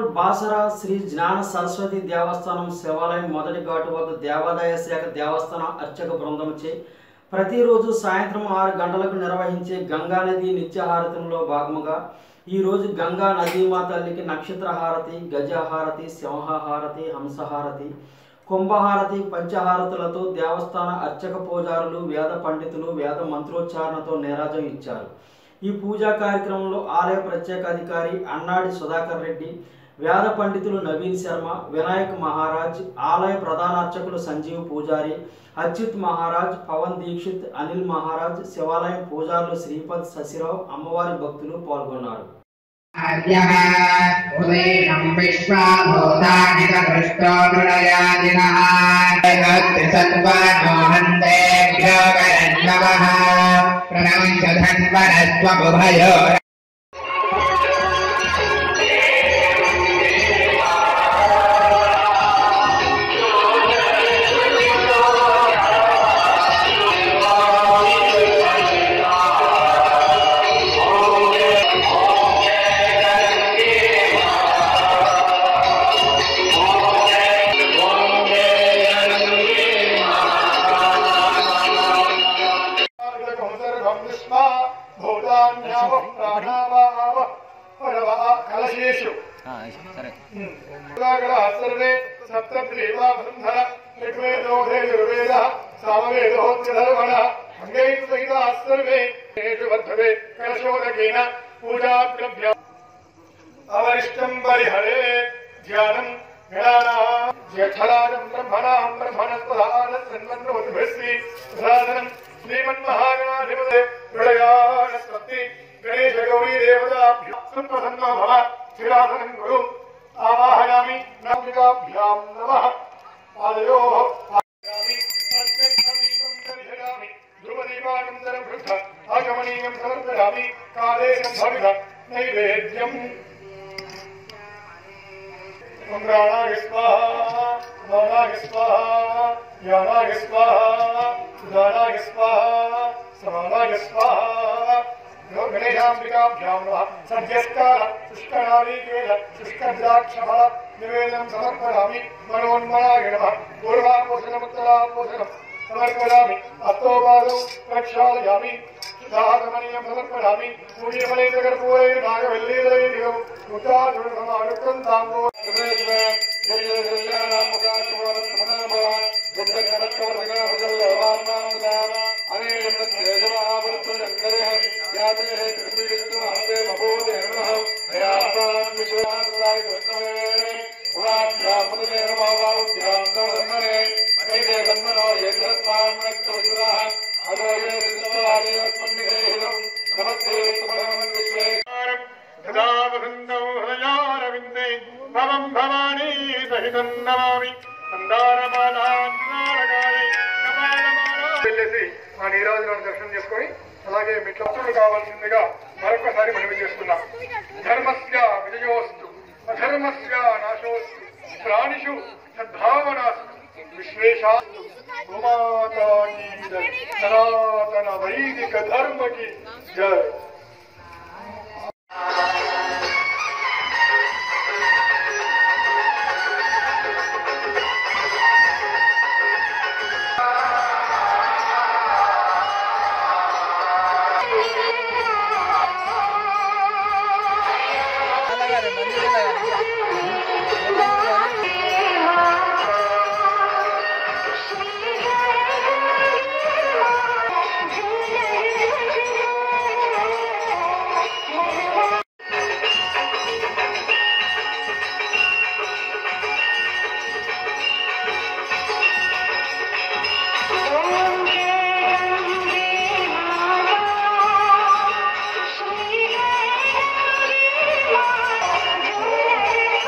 బాసర శ్రీ జ్ఞాన సరస్వతి దేవస్థానం శివాలయం మొదటి ఘాటు వద్ద దేవాదాయ శాఖ దేవస్థాన అర్చక బృందంచే ప్రతిరోజు సాయంత్రం ఆరు గంటలకు నిర్వహించే గంగా నది నిత్యహారతంలో భాగముగా ఈరోజు గంగా నదీమా తల్లికి నక్షత్ర హారతి గజహారతి సింహహారతి హంసహారతి కుంభహారతి పంచహారతులతో దేవస్థాన అర్చక పూజారులు వేద పండితులు వేద మంత్రోచ్చారణతో నీరాజం ఇచ్చారు ఈ పూజా కార్యక్రమంలో ఆలయ ప్రత్యేక అధికారి అన్నాడి సుధాకర్ రెడ్డి వేద పండితులు నవీన్ శర్మ వినాయక్ మహారాజ్ ఆలయ ప్రధాన అర్చకులు సంజీవ్ పూజారి అచ్యుత్ మహారాజ్ పవన్ దీక్షిత్ అనిల్ మహారాజ్ శివాలయం పూజారులు శ్రీపద్ శశిరావు అమ్మవారి భక్తులు పాల్గొన్నారు आद्यः उदयं विश्वाभूतानि दृष्टो मृडयादिनः सत्त्वमोहन्तेभ्यो करण्डवः प्रणवञ्च धन्वरस्त्वबुभयो కలశేషు సర్వే సప్తగ్రీవా బృంధర ఋగ్వేదోధే యుర్వేద సామవేదోత్యధర్మణ అంగై సహితా సర్వే ఏషు వర్ధవే కలశోదకేన పూజాద్రవ్య అవరిష్టం పరిహరే ధ్యానం గణానాం జ్యేష్ఠరాజం బ్రహ్మణాం బ్రహ్మణస్పదాన సన్మన్నోద్భస్తి ప్రసాదనం శ్రీమన్మహాగణాధిపతే ప్రళయానస్వస్తి గణేశ గౌరీ దేవతాభ్యాం సుప్రసన్నో భవ స్థిరాసనం కురు ఆవాహయామి నామికాభ్యాం నమః పాదయోః ఆవాహయామి ప్రత్యక్షదీపం దర్శయామి ధ్రువదీపానంతరం వృద్ధ ఆగమనీయం సమర్పయామి కాలేన భవిత నైవేద్యం మంగళాయ స్వాహ మానాయ స్వాహ జ్ఞానాయ స్వాహ సుధానాయ స్వాహ సమానాయ స్వాహ గణేశాంబికాభ్యాం నమః సద్యస్కార శుష్కనారీకేల శుష్కద్రాక్షఫల నివేదనం సమర్పయామి మనోన్మనాయ నమః పూర్వాపోషణముత్తరాపోషణం సమర్పయామి అత్తోపాదం ప్రక్షాళయామి సుధాగమనీయం సమర్పయామి సూర్యఫలైకర్పూరై నాగవల్లీలైర్యం ఉత్తాదుర్గమానుకం తాంగో గదావృందౌ హృదయారవిందే భవం భవానీ సహితం నమామి వెళ్ళేసి ఆ నీరాజులను దర్శనం చేసుకొని అలాగే మిట్లప్పుడు కావాల్సిందిగా మరొకసారి మనవి చేస్తున్నాం ధర్మస్య విజయోస్తు అధర్మస్య నాశోస్తు ప్రాణిషు సద్భావనాస్తు విశ్వేషాస్తు గోమాతా కీ జై. సనాతన వైదిక ధర్మకి జై Thank you.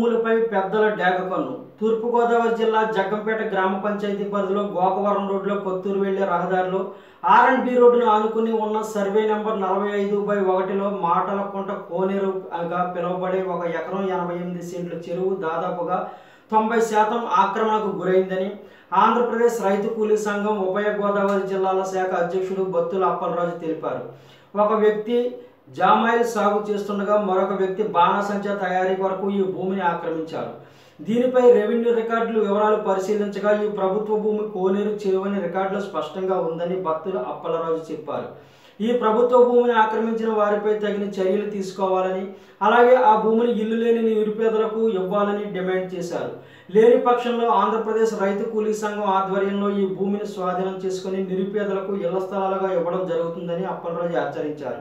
భూములపై పెద్దల డేగకన్ను తూర్పుగోదావరి జిల్లా జగ్గంపేట గ్రామ పంచాయతీ పరిధిలో గోకవరం రోడ్లో కొత్తూరు వెళ్లే రహదారిలో ఆర్ అండ్ బి రోడ్డును ఆనుకుని ఉన్న సర్వే నెంబర్ నలభై ఐదు బై ఒకటిలో మాటలకుంట కోనేరుగా పిలువబడే ఒక ఎకరం ఎనభై ఎనిమిది సెంట్ల చెరువు దాదాపుగా తొంభై శాతం ఆక్రమణకు గురైందని ఆంధ్రప్రదేశ్ రైతు కూలీ సంఘం ఉభయ గోదావరి జిల్లాల శాఖ అధ్యక్షుడు బత్తుల అప్పలరాజు తెలిపారు ఒక వ్యక్తి జామాయిల్ సాగు చేస్తుండగా మరొక వ్యక్తి బాణాసంచా తయారీ కొరకు ఈ భూమిని ఆక్రమించారు దీనిపై రెవెన్యూ రికార్డులు వివరాలు పరిశీలించగా ఈ ప్రభుత్వ భూమి కోనేరు చెరువని రికార్డులో స్పష్టంగా ఉందని భక్తులు అప్పలరాజు చెప్పారు ఈ ప్రభుత్వ భూమిని ఆక్రమించిన వారిపై తగిన చర్యలు తీసుకోవాలని అలాగే ఆ భూమిని ఇల్లు లేని నిరుపేదలకు ఇవ్వాలని డిమాండ్ చేశారు లేని పక్షంలో ఆంధ్రప్రదేశ్ రైతు కూలీ సంఘం ఆధ్వర్యంలో ఈ భూమిని స్వాధీనం చేసుకుని నిరుపేదలకు ఇళ్ల స్థలాలుగా ఇవ్వడం జరుగుతుందని అప్పలరాజు హెచ్చరించారు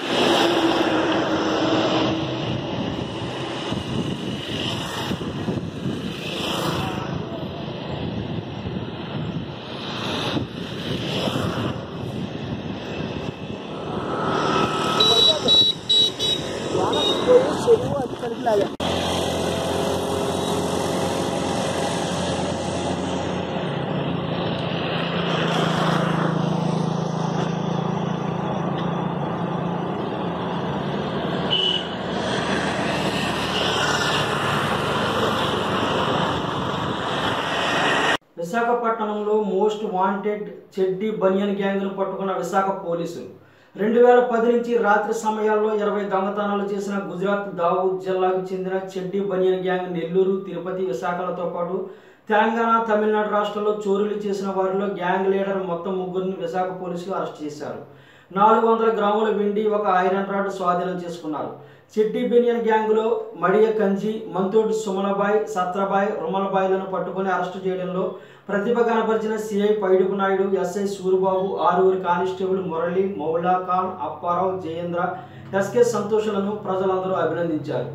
విశాఖపట్నంలో మోస్ట్ వాంటెడ్ చెడ్డీ బనియన్ గ్యాంగ్ను పట్టుకున్న విశాఖ పోలీసులు రెండు వేల పది నుంచి రాత్రి సమయాల్లో ఇరవై దొంగతనాలు చేసిన గుజరాత్ దావూద్ జిల్లాకు చెందిన చెడ్డీ బనియన్ గ్యాంగ్ నెల్లూరు తిరుపతి విశాఖలతో పాటు తెలంగాణ తమిళనాడు రాష్ట్రాల్లో చోరీలు చేసిన వారిలో గ్యాంగ్ లీడర్ మొత్తం ముగ్గురిని విశాఖ పోలీసులు అరెస్ట్ చేశారు నాలుగు వందల గ్రాముల వెండి ఒక ఐరన్ రాడ్ స్వాధీనం చేసుకున్నారు చెడ్డీ బెనియన్ గ్యాంగ్లో మడియ కంజి మంతోటి సుమలబాయ్ సత్రబాయ్ రుమలబాయ్లను పట్టుకొని అరెస్టు చేయడంలో ప్రతిభ కనపరిచిన సిఐ పైడుపు నాయుడు ఎస్ఐ సూరిబాబు ఆరుగురు కానిస్టేబుల్ మురళి మౌలా ఖాన్ అప్పారావు జయేంద్ర ఎస్కే సంతోషులను ప్రజలందరూ అభినందించారు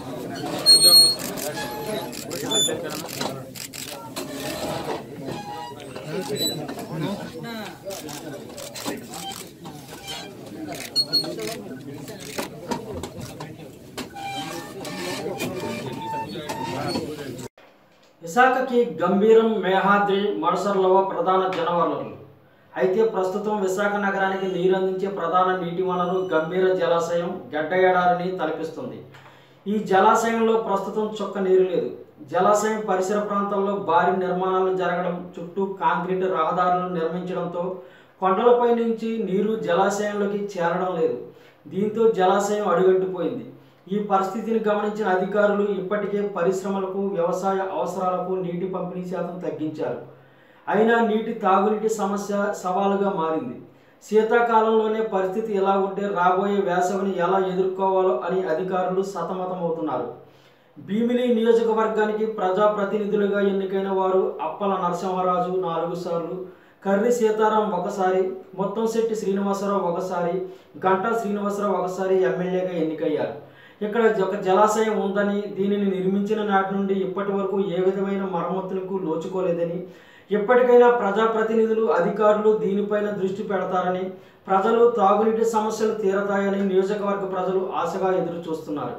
విశాఖకి గంభీరం మేహాద్రి మడసర్లవ ప్రధాన జనవనరులు అయితే ప్రస్తుతం విశాఖ నగరానికి నీరు అందించే ప్రధాన నీటి వనరు గంభీర జలాశయం గడ్డ ఎడారిని తలపిస్తుంది ఈ జలాశయంలో ప్రస్తుతం చుక్క నీరు లేదు జలాశయం పరిసర ప్రాంతాల్లో భారీ నిర్మాణాలు జరగడం చుట్టూ కాంక్రీట్ రహదారులు నిర్మించడంతో కొండలపై నుంచి నీరు జలాశయంలోకి చేరడం లేదు దీంతో జలాశయం అడుగంటిపోయింది ఈ పరిస్థితిని గమనించిన అధికారులు ఇప్పటికే పరిశ్రమలకు వ్యవసాయ అవసరాలకు నీటి పంపిణీ శాతం తగ్గించారు అయినా నీటి తాగునీటి సమస్య సవాలుగా మారింది శీతాకాలంలోనే పరిస్థితి ఎలా ఉంటే రాబోయే వేసవిని ఎలా ఎదుర్కోవాలో అని అధికారులు సతమతమవుతున్నారు భీమిలి నియోజకవర్గానికి ప్రజాప్రతినిధులుగా ఎన్నికైన వారు అప్పల నరసింహరాజు నాలుగు సార్లు కర్రి సీతారాం ఒకసారి మొత్తంశెట్టి శ్రీనివాసరావు ఒకసారి గంటా శ్రీనివాసరావు ఒకసారి ఎమ్మెల్యేగా ఎన్నికయ్యారు ఇక్కడ ఒక జలాశయం ఉందని దీనిని నిర్మించిన నాటి నుండి ఇప్పటి వరకు ఏ విధమైన మరమ్మతులకు నోచుకోలేదని ఎప్పటికైనా ప్రజాప్రతినిధులు అధికారులు దీనిపైన దృష్టి పెడతారని ప్రజలు తాగునీటి సమస్యలు తీరతాయని నియోజకవర్గ ప్రజలు ఆశగా ఎదురు చూస్తున్నారు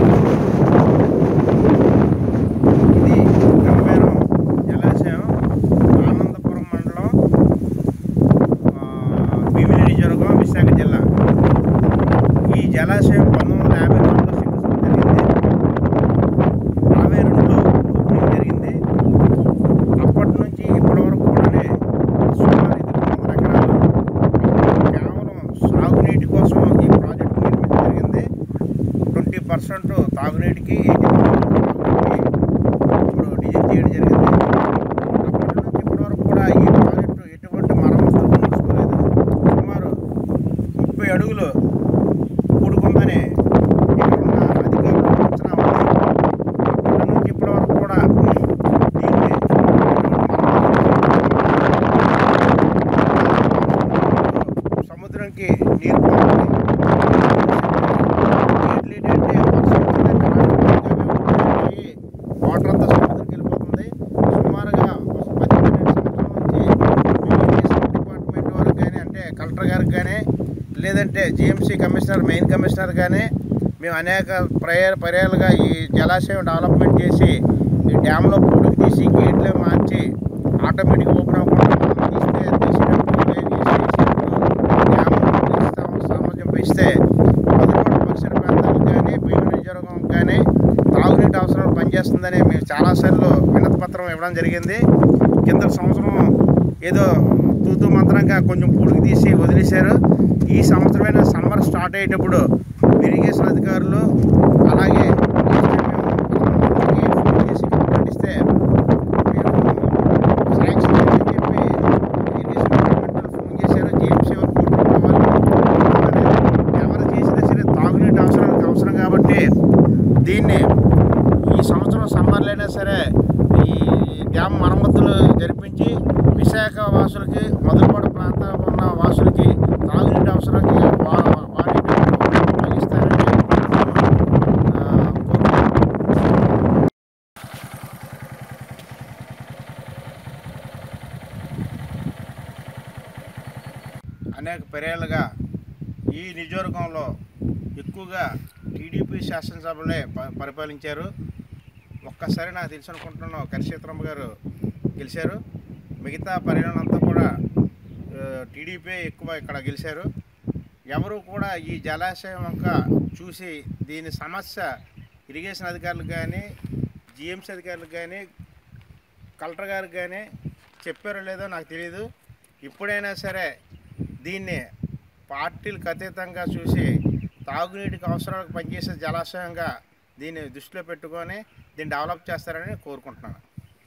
ఇది గంభీరం జలాశయం ఆనందపురం మండలం ఆ, భీమిలి నియోజకవర్గం విశాఖ జిల్లా ఈ జలాశయం పంతొమ్మిది వందల యాభై నాలుగులో శంకుస్థాపన జరిగింది అరవై రెండులో ఓపెనింగ్ జరిగింది అప్పటి నుంచి ఇప్పటి వరకు కూడా సుమారు ఇది రెండు వందల ఎకరాలు కేవలం సాగునీటి కోసం ఈ ప్రాజెక్టు నిర్మించడం జరిగింది ట్వంటీ పర్సెంట్ తాగునీటికి ఎయిటీ ఇప్పుడు డిజైన్ చేయడం జరిగింది అప్పటి నుంచి ఇప్పటి వరకు కూడా ఈ ప్రాజెక్టు ఎటువంటి మరమ్మతులు తీసుకోలేదు సుమారు ముప్పై అడుగులు కూడుకుందని ఇక్కడ ఉన్న అధికారులు అంచనా ఉంది అప్పటి నుంచి ఇప్పటి వరకు కూడా దీన్ని సముద్రంకి నీరు పోతుంది నీళ్ళు ఏంటంటే వర్షం వచ్చిందంటే రాకపోయి వాటర్ అంతా సముద్రంకి వెళ్ళిపోతుంది సుమారుగా ఒక పది పన్నెండు సంవత్సరాల నుంచి ఇరిగేషన్ డిపార్ట్మెంట్ వారికి కానీ అంటే కలెక్టర్ గారికి కానీ లేదంటే జిఎంసీ కమిషనర్ మెయిన్ కమిషనర్ కానీ మేము అనేక పర్య పర్యాలుగా ఈ జలాశయం డెవలప్మెంట్ చేసి ఈ డ్యామ్లో పూడికి తీసి గేట్లే మార్చి ఆటోమేటిక్ ఓపెన్ అవ్వకుండా మనం తీస్తే తీసినప్పుడు వేరు చేసి చేసినప్పుడు డ్యామ్ సామ- సామర్థ్యం పెంచితే మధురవాడ పరిసర ప్రాంతాలకు కానీ భీమిలి నియోజకవర్గం కానీ తాగునీటి అవసరాలు పనిచేస్తుందని మేము చాలాసార్లు వినతి పత్రం ఇవ్వడం జరిగింది కింద సంవత్సరం ఏదో తూతూ మంత్రంగా కొంచెం పూడికి తీసి వదిలేశారు ఈ సంవత్సరమైన సమ్మర్ స్టార్ట్ అయ్యేటప్పుడు ఇరిగేషన్ అధికారులు అలాగే మేము ఫోన్ చేసి కంప్లైంట్ ఇస్తే మేము శాంక్షన్ చేయమని చెప్పి ఇరిగేషన్ డిపార్ట్మెంట్ ఫోన్ చేశారు జీఎంసీ వాళ్ళు కోరుకుంటున్నారు ఎవరు చేసినా సరే తాగునీటి అవసరానికి అవసరం కాబట్టి దీన్ని ఈ సంవత్సరం సమ్మర్లైనా సరే ఈ డ్యామ్ మరమ్మతులు జరిపించి విశాఖ వాసులకి మొదలుపాడు ప్రాంతంలో ఉన్న వాసులకి తాగునీటి అవసరానికి వా వాడేటట్టు ఉపయోగిస్తారని ఆ, కోరుకుంటున్నాను. అనేక పర్యాలుగా ఈ నియోజకవర్గంలో ఎక్కువగా టీడీపీ శాసనసభలే ప- పరిపాలించారు ఒక్కసారి నాకు తెలిసి అనుకుంటున్నాను కరిక్షేత్రమ్మ గారు గెలిచారు మిగతా పర్యావరణం అంతా కూడా టీడీపీ ఎక్కువ ఇక్కడ గెలిచారు ఎవరు కూడా ఈ జలాశయం వంక చూసి దీని సమస్య ఇరిగేషన్ అధికారులకు కానీ జిఎంసీ అధికారులకు కానీ కలెక్టర్ గారికి కానీ చెప్పారో లేదో నాకు తెలియదు ఇప్పుడైనా సరే దీన్ని పార్టీలకు అతీతంగా చూసి తాగునీటికి అవసరాలకు పనిచేసే జలాశయంగా దీన్ని దృష్టిలో పెట్టుకొని దీన్ని డెవలప్ చేస్తారని కోరుకుంటున్నాను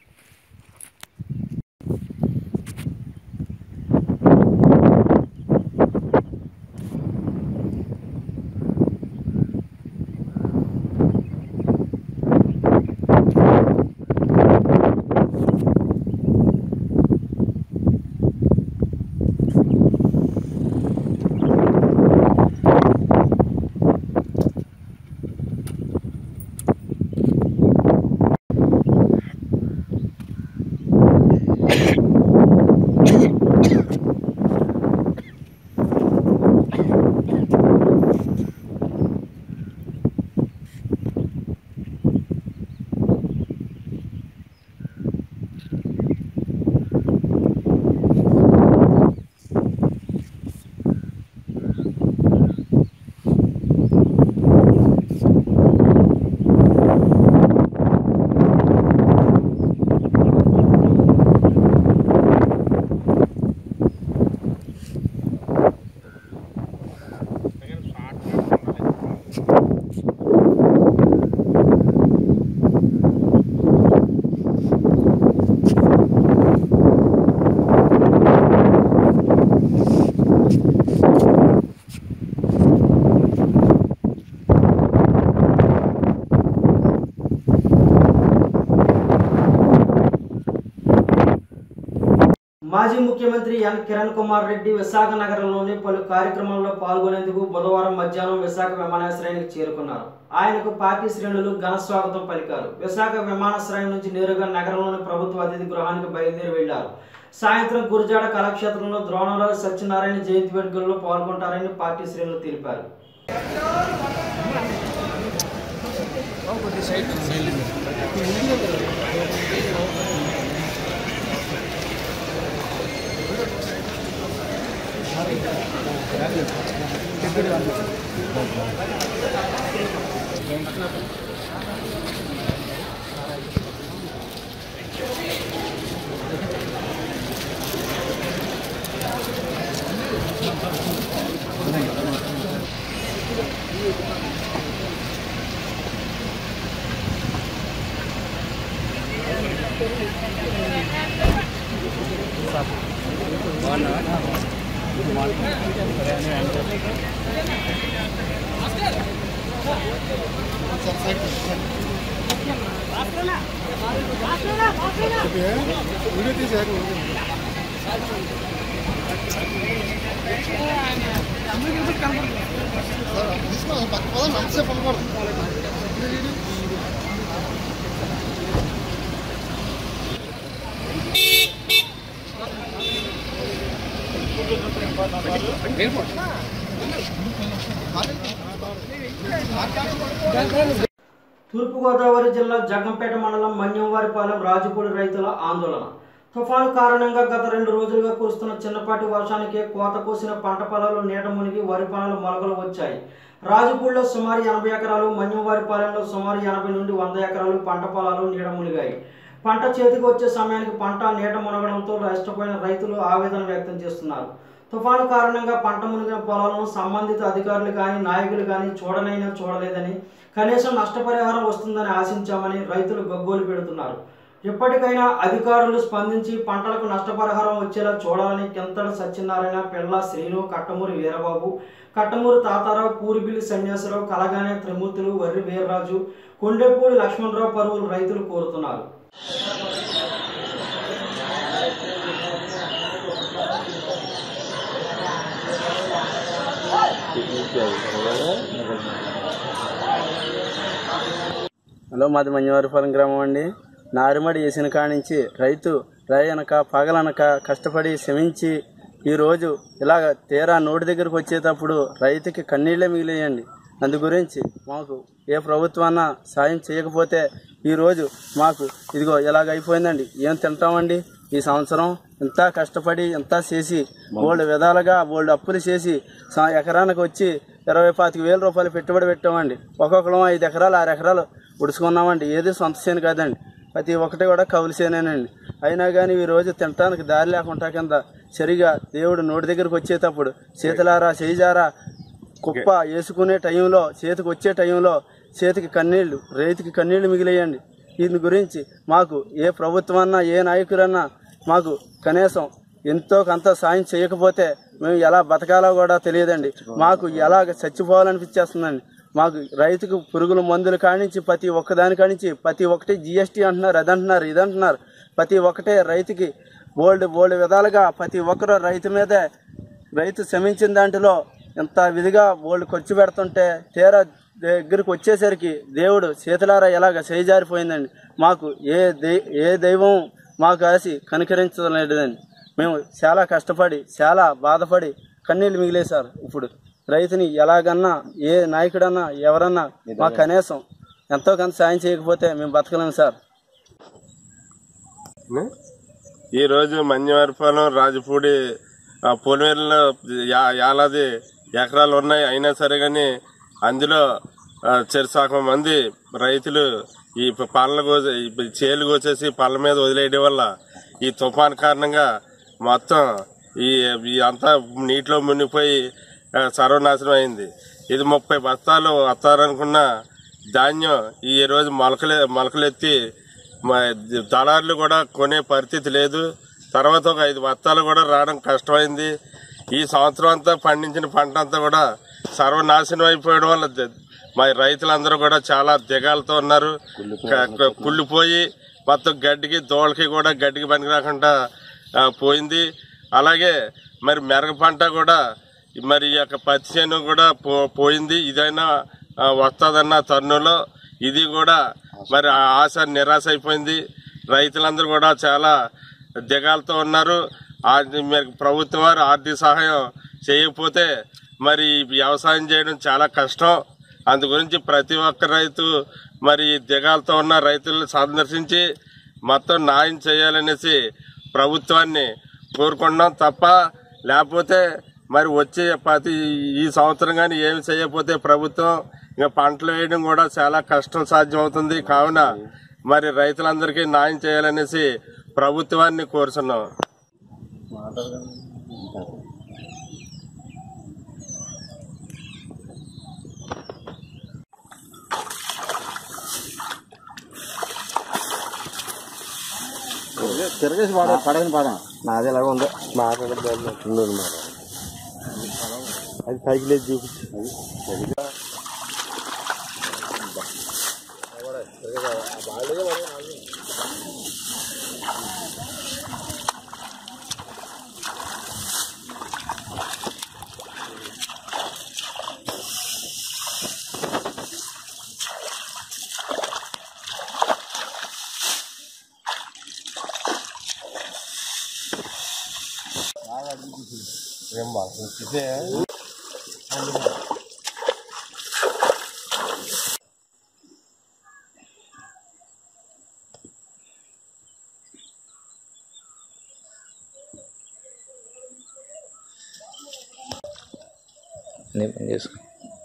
మాజీ ముఖ్యమంత్రి ఎన్ కిరణ్ కుమార్ రెడ్డి విశాఖ నగరంలోని పలు కార్యక్రమాల్లో పాల్గొనేందుకు బుధవారం మధ్యాహ్నం విశాఖ విమానాశ్రయానికి చేరుకున్నారు ఆయనకు పార్టీ శ్రేణులు ఘన స్వాగతం పలికారు విశాఖ విమానాశ్రయం నుంచి నేరుగా నగరంలోని ప్రభుత్వ అతిథి గృహానికి బయలుదేరి వెళ్లారు సాయంత్రం గురజాడ కళాక్షేత్రంలో ద్రోణంరాజు సత్యనారాయణ జయంతి వేడుకల్లో పాల్గొంటారని పార్టీ శ్రేణులు తెలిపారు మాట్లాడు తూర్పుగోదావరి జిల్లా జగ్గంపేట మండలం మన్యంవారిపాలెం రాజపూడి రైతుల ఆందోళన తుఫాను కారణంగా గత రెండు రోజులుగా కురుస్తున్న చిన్నపాటి వర్షానికి కోత కోసిన పంట పొలాలు నీట మునిగి వరి పనులు మొలకలు వచ్చాయి రాజపూడిలో సుమారు ఎనభై ఎకరాలు మన్యంవారిపాలెంలో సుమారు ఎనభై నుండి వంద ఎకరాలు పంట పొలాలు నీట మునిగాయి పంట చేతికి వచ్చే సమయానికి పంట నీట మునగడంతో నష్టపోయిన రైతులు ఆవేదన వ్యక్తం చేస్తున్నారు తుఫాను కారణంగా పంట మునిగిన పొలాలను సంబంధిత అధికారులు కానీ నాయకులు కానీ చూడనైనా చూడలేదని కనీసం నష్టపరిహారం వస్తుందని ఆశించామని రైతులు గగ్గోలు పెడుతున్నారు ఇప్పటికైనా అధికారులు స్పందించి పంటలకు నష్టపరిహారం వచ్చేలా చూడాలని కింతడ సత్యనారాయణ పిల్ల శ్రీను కట్టమూరి వీరబాబు కట్టమూరి తాతారావు పూరిబిల్లి సన్యాసరావు కలగానే త్రిమూర్తులు వర్రి వీర్రాజు కొండెపూడి లక్ష్మణరావు పరువులు రైతులు కోరుతున్నారు హలో మాది మంజవారిపాలెం గ్రామం అండి నారుమడి వేసిన కాడి నుంచి రైతు రయనక పగలనక కష్టపడి శ్రమించి ఈరోజు ఇలాగ తీరా నోటి దగ్గరకు వచ్చేటప్పుడు రైతుకి కన్నీళ్ళే మిగిలేయండి అందు గురించి మాకు ఏ ప్రభుత్వాన్న సాయం చేయకపోతే ఈరోజు మాకు ఇదిగో ఇలాగ అయిపోయిందండి ఏం తింటామండి ఈ సంవత్సరం ఇంత కష్టపడి ఇంత చేసి బోల్డ్ విధాలుగా బోల్డ్ అప్పులు చేసి సా- ఎకరానికి వచ్చి ఇరవై పాతిక వేల రూపాయలు పెట్టుబడి పెట్టామండి ఒక్కొక్కరం ఐదు ఎకరాలు ఆరు ఎకరాలు ఉడుచుకున్నామండి ఏది సొంత చేను కాదండి ప్రతి ఒక్కటి కూడా కౌలు చేనేనండి అయినా కానీ ఈ రోజు తినటానికి దారి లేకుండా కింద సరిగా దేవుడు నోటి దగ్గరకు వచ్చేటప్పుడు చేతులారా చేయిజారా కుప్ప వేసుకునే టైంలో చేతికి వచ్చే టైంలో చేతికి కన్నీళ్లు రైతుకి కన్నీళ్లు మిగిలేయండి దీని గురించి మాకు ఏ ప్రభుత్వమన్నా ఏ నాయకులన్నా మాకు కనీసం ఎంతో కొంత సాయం చేయకపోతే మేము ఎలా బతకాలో కూడా తెలియదండి మాకు ఎలాగ చచ్చిపోవాలనిపించేస్తుందండి మాకు రైతుకు పురుగుల మందులు కానించి ప్రతి ఒక్కదాని కానించి ప్రతి ఒక్కటి జిఎస్టీ అంటున్నారు అదంటున్నారు ఇదంటున్నారు ప్రతి ఒక్కటే రైతుకి బోల్డ్ బోల్డ్ విధాలుగా ప్రతి ఒక్కరు రైతు మీదే రైతు శ్రమించిన దాంట్లో ఎంత విధిగా బోల్డ్ ఖర్చు పెడుతుంటే తీరా దగ్గరికి వచ్చేసరికి దేవుడు చేతులారా ఎలాగ చేజారిపోయిందండి మాకు ఏ దై ఏ దైవం మాకు ఆసి కనికరించలేదండి మేము చాలా కష్టపడి చాలా బాధపడి కన్నీళ్ళు మిగిలేశారు ఇప్పుడు రైతుని ఎలాగన్నా ఏ నాయకుడన్నా ఎవరన్నా మాకు కనీసం ఎంతో కొంత సాయం చేయకపోతే మేము బతకలేము సార్ ఈ రోజు మంజవారిపాలెం రాజపూడి ఆ, పొలిమేరలో యా- యాలాది ఎకరాలు ఉన్నాయి అయినా సరే కానీ అందులో ఆ, చెరుసాకం మంది రైతులు ఈ ప- పళ్ళ కోసే ఈ చేలు కోసేసి పళ్ళ మీద వదిలేయడం వల్ల ఈ తుఫాన్ కారణంగా మొత్తం ఈ ఈ అంతా నీటిలో మునిగిపోయి ఆ, సర్వనాశనం అయింది ఇది ముప్పై బస్తాలు వస్తారనుకున్న ధాన్యం ఈ రోజు మొలకలే మొలకలెత్తి మా దళారులు కూడా కొనే పరిస్థితి లేదు తర్వాత ఒక ఐదు బత్తాలు కూడా రావడం కష్టమైంది ఈ సంవత్సరం అంతా పండించిన పంట అంతా కూడా సర్వనాశనం అయిపోయడం వల్ల ద- మా రైతులందరూ కూడా చాలా దిగాలతో ఉన్నారు క- క- కుళ్ళిపోయి మొత్తం గడ్డికి దోళ్ళకి కూడా గడ్డికి పనికి రాకుండా ఆ, పోయింది అలాగే మరి మెరగ పంట కూడా మరి ఈ యొక్క పత్తి చేను కూడా పో పోయింది ఇదైనా ఆ, వస్తుందన్న తరుణంలో ఇది కూడా మరి ఆ ఆశ నిరాశ అయిపోయింది రైతులందరూ కూడా చాలా దిగాలతో ఉన్నారు ఆ- మరి ప్రభుత్వం వారు ఆర్థిక సహాయం చేయకపోతే మరి ఈ వ్యవసాయం చేయడం చాలా కష్టం అందు గురించి ప్రతి ఒక్క రైతు మరి ఈ దిగాలతో ఉన్న రైతులను సందర్శించి మొత్తం న్యాయం చేయాలనేసి ప్రభుత్వాన్ని కోరుకుంటున్నాం తప్ప లేకపోతే మరి వచ్చే ప్రతి ఈ సంవత్సరం కానీ ఏమి చేయకపోతే ప్రభుత్వం ఇంకా పంటలు వేయడం కూడా చాలా కష్టం సాధ్యం అవుతుంది కావున మరి రైతులందరికీ న్యాయం చేయాలనేసి ప్రభుత్వాన్ని కోరుతున్నాం తిరగేసి పాడ పడగని పాడ నాది ఎలాగ ఉందో అది సైకిల్ వేసి చూపించి నీ పని చేసుకో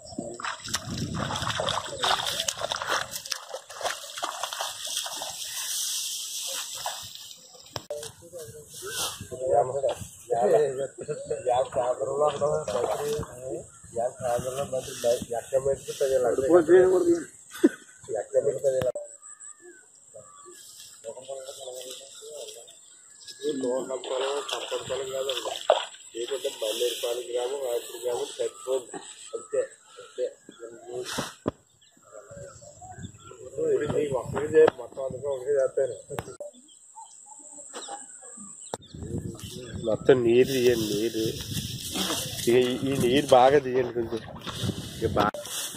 మొత్తం నీరు తీయండి నీరు ఇక ఈ- ఈ నీరు బాగా తీయండి కొంచెం ఇక బాగా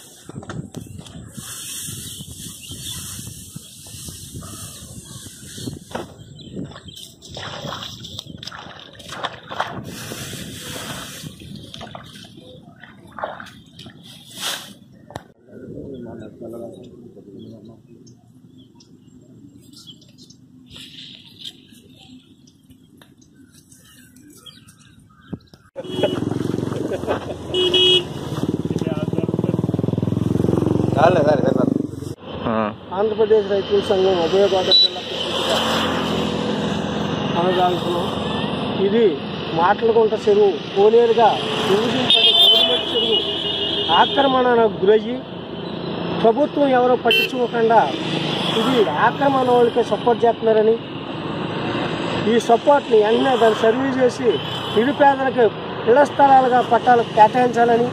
ఆంధ్రప్రదేశ్ రైతుల సంఘం ఉభయ గోదావరి జిల్లా ప్రెసిడెంట్గా కొనసాగుతున్నాం ఇది మాటలకుంట చెరువు కోనేరుగా విభజింపబడి గవర్నమెంట్ చెరువు ఆక్రమణకు గురయ్యి ప్రభుత్వం ఎవరో పట్టించుకోకుండా ఇది ఆక్రమణ వాళ్ళకి సపోర్ట్ చేస్తున్నారని ఈ సపోర్ట్ని వెంటనే దాన్ని సర్వీ చేసి నిరుపేదలకు ఇళ్ల స్థలాలుగా పట్టాలకు కేటాయించాలని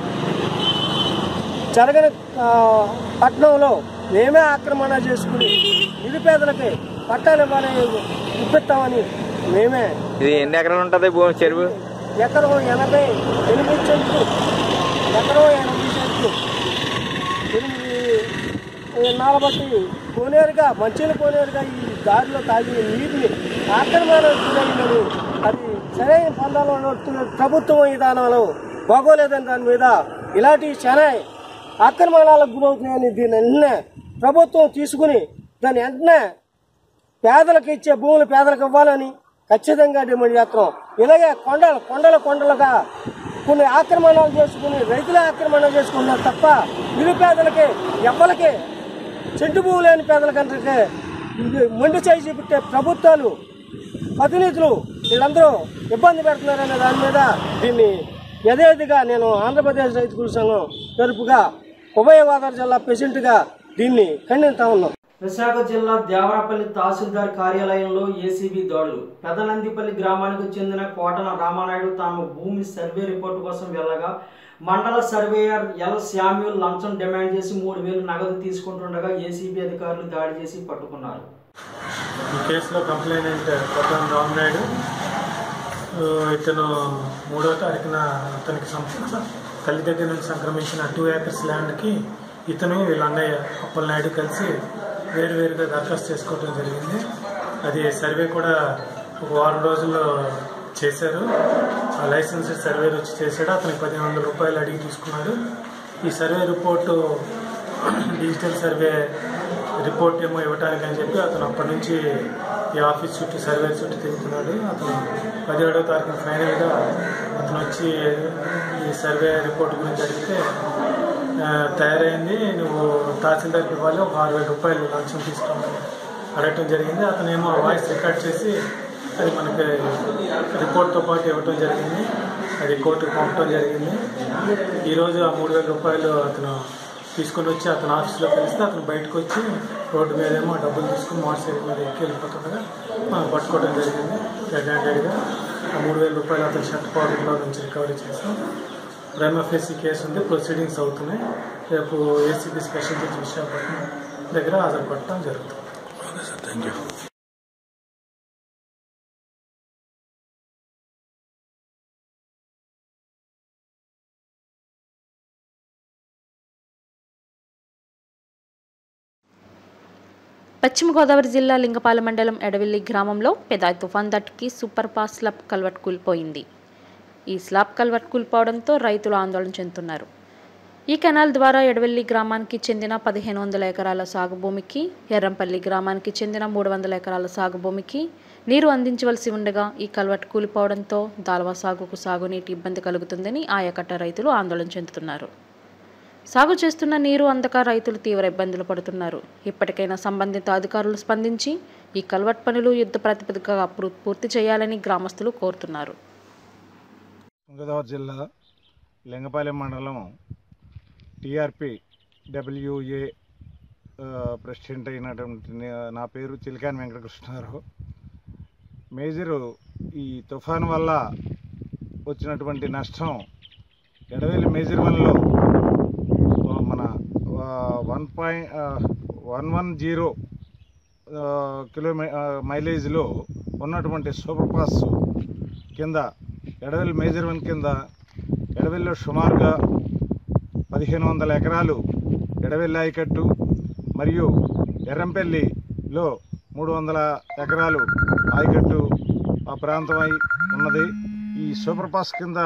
జరగని ఆ, పట్టణంలో మేమే ఆక్రమణ చేసుకుని నిరుపేదలకి పట్టాలు ఇవ్వాలని ఇప్పిస్తామని మేమే ఇది ఎన్ని ఎకరాలు ఉంటుంది భూమి చెరువు ఎకరం ఎనభై ఎనిమిది సెంట్లు ఎకరం ఎనభై సెంట్లు ఎనిమిది నాలబట్టి కోనేరుగా మంచిల కోనేరుగా ఈ దారిలో తాగి నీటిని ఆక్రమణకు గురైందని అది సరైన పందాలో నడుస్తున్న ప్రభుత్వం విధానాలు బాగోలేదని దాని మీద ఇలాంటి శనాయ్ ఆక్రమణాలకు గురవుతున్నాయని దీని వెంటనే ప్రభుత్వం తీసుకుని దాని వెంటనే పేదలకు ఇచ్చే భూములు పేదలకు ఇవ్వాలని ఖచ్చితంగా డిమాండ్ చేస్తున్నాం ఇలాగే కొండలు కొండల కొండలుగా కొన్ని ఆక్రమణలు చేసుకుని రైతుల ఆక్రమణ చేసుకున్నారు తప్ప నిరుపేదలకి ఎవ్వలకి చెట్టు భూమి లేని పేదలకంటే ఇది మొండి చేయి చూపెట్టే ప్రభుత్వాలు ప్రతినిధులు వీళ్ళందరూ ఇబ్బంది పెడుతున్నారనే దాని మీద దీన్ని యథేదిగా నేను ఆంధ్రప్రదేశ్ రైతు సంఘం తరపుగా ఉభయ గోదావరి జిల్లా ప్రెసిడెంట్గా దీన్ని ఖండిస్తా ఉన్నాం విశాఖ జిల్లా దేవరపల్లి తహసీల్దార్ కార్యాలయంలో ఏసీబీ దాడులు పెదనందిపల్లి గ్రామానికి చెందిన కోటన రామానాయుడు తాము భూమి సర్వే రిపోర్టు కోసం వెళ్ళగా మండల సర్వేయర్ ఎల్ శామ్యూల్ లంచం డిమాండ్ చేసి మూడు వేలు నగదు తీసుకుంటుండగా ఏసీబీ అధికారులు దాడి చేసి పట్టుకున్నారు ఈ కేసులో కంప్లైనెంట్ కొట్టం రామనాయుడు ఆ, ఇతను మూడవ తారీఖున అతనికి సం- తల్లి దగ్గర నుంచి సంక్రమించిన టూ ఏకర్స్ ల్యాండ్కి ఇతను వీళ్ళ అన్నయ్య అప్పలనాయుడు కలిసి వేరువేరుగా దరఖాస్తు చేసుకోవడం జరిగింది అది సర్వే కూడా ఒక వారం రోజుల్లో చేశారు ఆ లైసెన్స్ సర్వేర్ వచ్చి చేశాడు అతనికి పదిహేను వందల రూపాయలు అడిగి తీసుకున్నాడు ఈ survey report digital survey report ఏమో ఇవ్వడానికి అని చెప్పి అతను అప్పటి నుంచి ఈ ఆఫీస్ చుట్టూ సర్వే చుట్టూ తిరుగుతున్నాడు అతను పదిహేడవ తారీఖున ఫైనల్గా అతను వచ్చి ఈ సర్వే రిపోర్ట్ గురించి అడిగితే ఆ, తయారైంది నువ్వు తహసీల్దార్కి ఇవ్వాలి ఒక ఆరు వేల రూపాయలు లంచం తీసుకోమని అడగటం జరిగింది అతనేమో వాయిస్ రికార్డ్ చేసి అది మనకి రిపోర్ట్తో పాటు ఇవ్వటం జరిగింది అది కోర్టుకు పంపడం జరిగింది ఈరోజు ఆ మూడు వేల రూపాయలు అతను తీసుకొని వచ్చి అతను ఆఫీస్లో కలిస్తే అతను బయటకు వచ్చి రోడ్డు మీదేమో డబ్బులు తీసుకుని మోటార్ సైకిల్ మీద ఎక్కి వెళ్ళిపోతుండగా మనం పట్టుకోవడం జరిగింది రెడ్ హ్యాండెడ్గా ఆ మూడు వేల రూపాయలు అతను షర్ట్ పాకెట్లో నుంచి రికవరీ చేసాం ప్రైమ్ ఆఫీసీ కేసు ఉంది ప్రొసీడింగ్స్ అవుతున్నాయి రేపు ఏసీబీ స్పెషల్ జడ్జి విశాఖపట్నం దగ్గర హాజరుపడటం జరుగుతుంది థ్యాంక్ యూ పశ్చిమ గోదావరి జిల్లా లింగపాల మండలం ఎడవెల్లి గ్రామంలో పెదాయి తుఫాన్ దట్టుకి సూపర్ ఫాస్ట్ స్లాబ్ కల్వర్ట్ కూలిపోయింది ఈ స్లాబ్ కల్వర్ట్ కూలిపోవడంతో రైతులు ఆందోళన చెందుతున్నారు ఈ కెనాల్ ద్వారా ఎడవెల్లి గ్రామానికి చెందిన పదిహేను వందల ఎకరాల సాగు భూమికి ఎర్రంపల్లి గ్రామానికి చెందిన మూడు వందల ఎకరాల సాగు భూమికి నీరు అందించవలసి ఉండగా ఈ కల్వర్ట్ కూలిపోవడంతో దాల్వా సాగుకు సాగునీటి ఇబ్బంది కలుగుతుందని ఆయకట్ట రైతులు ఆందోళన చెందుతున్నారు సాగు చేస్తున్న నీరు అందక రైతులు తీవ్ర ఇబ్బందులు పడుతున్నారు ఇప్పటికైనా సంబంధిత అధికారులు స్పందించి ఈ కల్వర్ట్ పనులు యుద్ధ ప్రాతిపదికగా పూర్- పూర్తి చేయాలని గ్రామస్తులు కోరుతున్నారు గోదావరి జిల్లా లింగపాలెం మండలం టిఆర్పి డబ్ల్యూఏ ప్రెసిడెంట్ అయినటువంటి నే- నా పేరు చిలికాని వెంకటకృష్ణారావు మేజరు ఈ తుఫాను వల్ల వచ్చినటువంటి నష్టం ఎడవేలి మేజర్ వన్లో మన one point one one zero కిలోమీ మైలేజ్లో ఉన్నటువంటి సూపర్ పాస్ కింద ఎడవెల్లి మేజర్ వన్ కింద ఎడవెల్లిలో సుమారుగా పదిహేను వందల ఎకరాలు ఎడవెల్లి ఆయకట్టు మరియు ఎర్రంపల్లిలో మూడు వందల ఎకరాలు ఆయకట్టు ఆ ప్రాంతమై ఉన్నది ఈ సూపర్ పాస్ కింద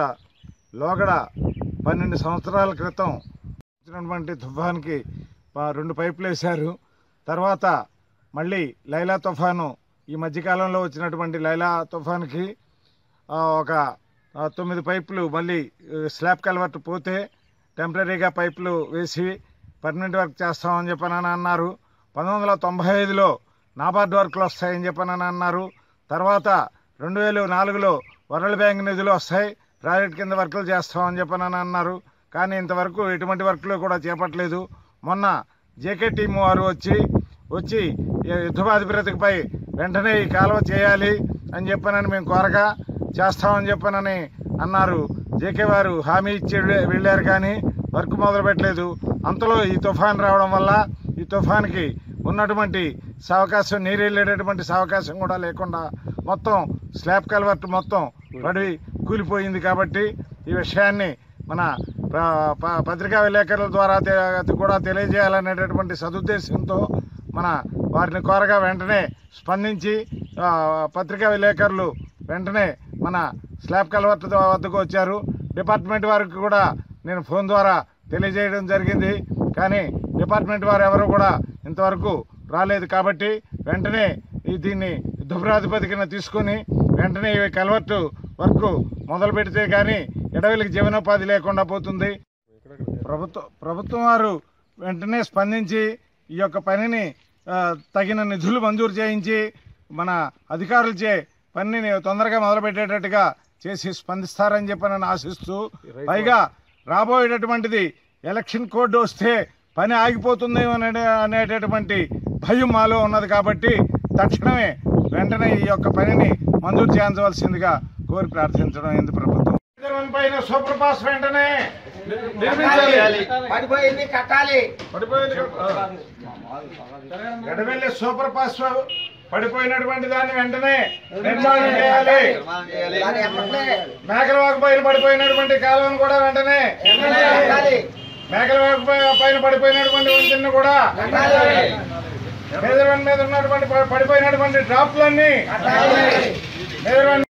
లోగడ పన్నెండు సంవత్సరాల క్రితం వచ్చినటువంటి తుఫాన్కి ఆ, రెండు పైపులు వేశారు తర్వాత మళ్ళీ లైలా తుఫాను ఈ మధ్యకాలంలో వచ్చినటువంటి లైలా తుఫాన్కి ఆ, ఒక ఆ, తొమ్మిది పైపులు మళ్ళీ ఆ, స్లాబ్ కల్వర్ట్ పోతే టెంపరీగా పైపులు వేసి పర్మనెంట్ వర్క్ చేస్తామని చెప్పనని అన్నారు పంతొమ్మిది వందల తొంభై ఐదులో నాబార్డ్ వర్క్లు వస్తాయని చెప్పనని అన్నారు తర్వాత రెండు వేల నాలుగులో వరల్డ్ బ్యాంక్ నిధులు వస్తాయి ప్రాజెక్ట్ కింద వర్కులు చేస్తామని చెప్పనని అన్నారు కానీ ఇంతవరకు ఎటువంటి వర్కులు కూడా చేపట్టలేదు మొన్న జేకే టీం వారు వచ్చి వచ్చి యుద్ధబాధిపతిపై వెంటనే ఈ కాలువ చేయాలి అని చెప్పనని మేము కోరగా చేస్తామని చెప్పనని అన్నారు జేకే వారు హామీ ఇచ్చి వెళ్ళే- వెళ్ళారు కానీ వర్క్ మొదలు పెట్టలేదు అంతలో ఈ తుఫాన్ రావడం వల్ల ఈ తుఫాన్కి ఉన్నటువంటి సావకాశం నీరు వెళ్ళేటటువంటి సావకాశం కూడా లేకుండా మొత్తం స్లాబ్ కల్వర్ట్ మొత్తం పడి కూలిపోయింది కాబట్టి ఈ విషయాన్ని మన ప- ప- పత్రికా విలేకరుల ద్వారా తె- కూడా తెలియజేయాలనేటటువంటి సదుద్దేశంతో మన వారిని కోరగా వెంటనే స్పందించి ఆ, పత్రికా విలేకరులు వెంటనే మన స్లాబ్ కల్వర్ట్ వద్దకు వచ్చారు డిపార్ట్మెంట్ వారికి కూడా నేను ఫోన్ ద్వారా తెలియజేయడం జరిగింది కానీ డిపార్ట్మెంట్ వారు ఎవరు కూడా ఇంతవరకు రాలేదు కాబట్టి వెంటనే ఈ దీన్ని యుద్ధ ప్రాతిపదికన తీసుకుని వెంటనే ఈ కల్వర్ట్ వర్క్ మొదలు పెడితే కానీ ఎడవెలికి జీవనోపాధి లేకుండా పోతుంది ప్రభుత్వం ప్రభుత్వం వారు వెంటనే స్పందించి ఈ యొక్క పనిని ఆ, తగిన నిధులు మంజూరు చేయించి మన అధికారులచే పనిని తొందరగా మొదలుపెట్టేటట్టుగా చేసి స్పందిస్తారని చెప్పి నేను ఆశిస్తూ పైగా రాబోయేటటువంటిది ఎలక్షన్ కోడ్ వస్తే పని ఆగిపోతుందేమో అనే అనేటటువంటి భయం మాలో ఉన్నది కాబట్టి తక్షణమే వెంటనే ఈ యొక్క పనిని మంజూరు చేయించవలసిందిగా కోరి ప్రార్థించడం ఎందుకు ప్రభుత్వం పైన సూపర్ పాస్ వెంటనే నిర్మించాలి పడిపోయింది కట్టాలి పడిపోయింది గడవెల్లి సూపర్ పాస్ పడిపోయినటువంటి దాన్ని వెంటనే నిర్మాణం చేయాలి దాన్ని ఎమ్మటే మేకలవాకు పైన పడిపోయినటువంటి కాలువను కూడా వెంటనే కట్టాలి. మేకలవాకు పై- పైన పడిపోయినటువంటి వంతెనను కూడా మేదరవన్ మీద ఉన్నటువంటి ప- పడిపోయినటువంటి డ్రాప్లన్నీ మేదరవన్